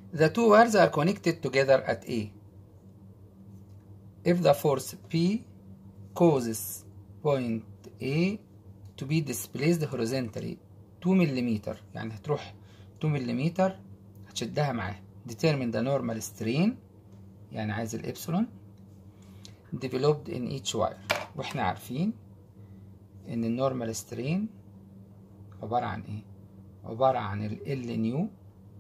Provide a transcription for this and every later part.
The two wires are connected together at A. If the force P causes point A to be displaced horizontally 2 ملم يعني هتروح 2 ملم هتشدها معاه determine the normal strain يعني عايز الإبسلون developed in each wire واحنا عارفين ان النورمال سترين عبارة عن ايه عبارة عن ال L نيو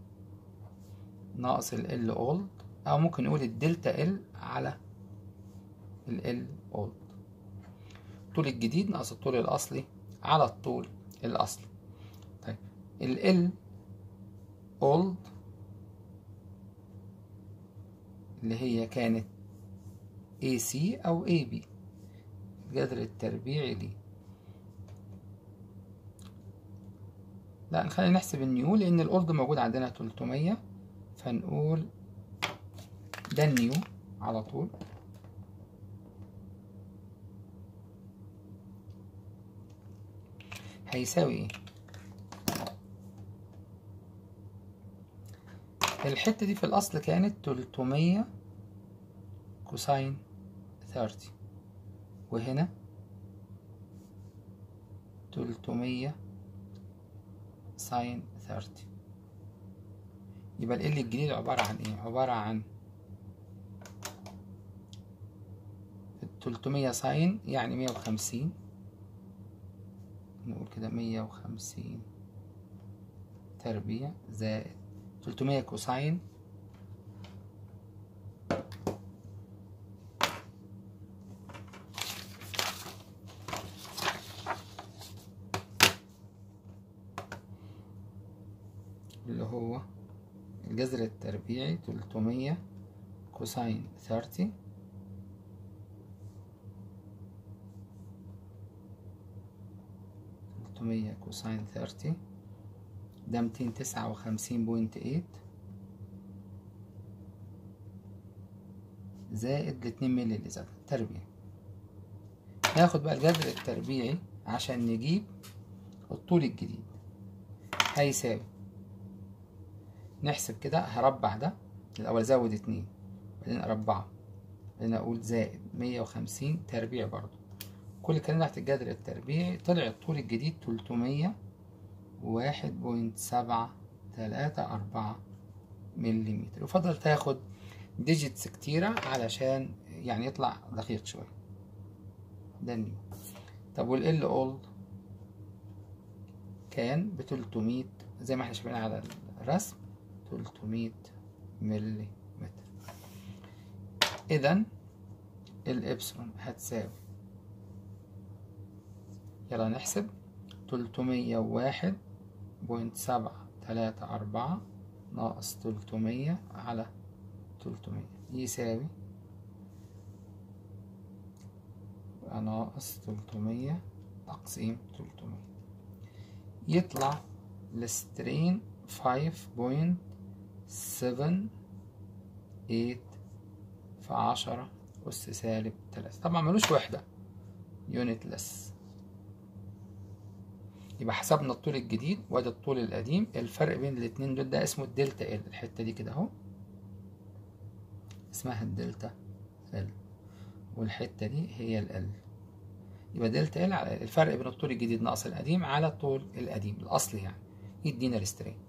ناقص ال L اولد او ممكن نقول الدلتا ال على ال L اولد الطول الجديد ناقص الطول الاصلي على الطول الاصلي طيب ال L اولد اللي هي كانت AC أو AB الجذر التربيعي ليه لا خلينا نحسب النيو لأن الأولد موجود عندنا 300 فنقول ده النيو على طول هيساوي ايه الحتة دي في الأصل كانت 300 كوساين 30 وهنا 300 ساين 30 يبقى ال L الجديد عبارة عن ايه؟ عبارة عن 300 ساين يعني 150 نقول كده 150 تربيع زائد 300 كوساين اللي هو الجذر التربيعي 300 كوساين 30 300 كوساين 30 ده 259.8 زائد الاتنين مللي اللي زاد تربيع ناخد بقى الجذر التربيعي عشان نجيب الطول الجديد هيساوي نحسب كده هربع ده الأول زود اتنين بعدين أربعه بعدين أقول زائد مية وخمسين تربيع برضو كل الكلام تحت الجذر التربيعي طلع الطول الجديد تلتمية واحد بوينت سبعة تلاتة أربعة مليمتر يفضل تاخد ديجيتس كتيرة علشان يعني يطلع دقيق شوية ده النيو طب والال اولد كان بتلتمية زي ما احنا شايفين على الرسم تلتمية ملي متر إذا الإبسلون هتساوي يلا نحسب تلتمية وواحد بوينت سبعة تلاتة أربعة ناقص تلتمية على تلتمية يساوي يبقى ناقص تلتمية تقسيم تلتمية يطلع السترين فايف بوينت سفن ايت في عشرة أس سالب تلاتة طبعا ملوش وحدة يونت لس يبقى حسبنا الطول الجديد وادي الطول القديم الفرق بين الاتنين دول ده اسمه الدلتا ال الحتة دي كده اهو اسمها الدلتا ال والحتة دي هي ال ال يبقى دلتا ال على الفرق بين الطول الجديد ناقص القديم على الطول القديم الأصلي يعني يدينا السترين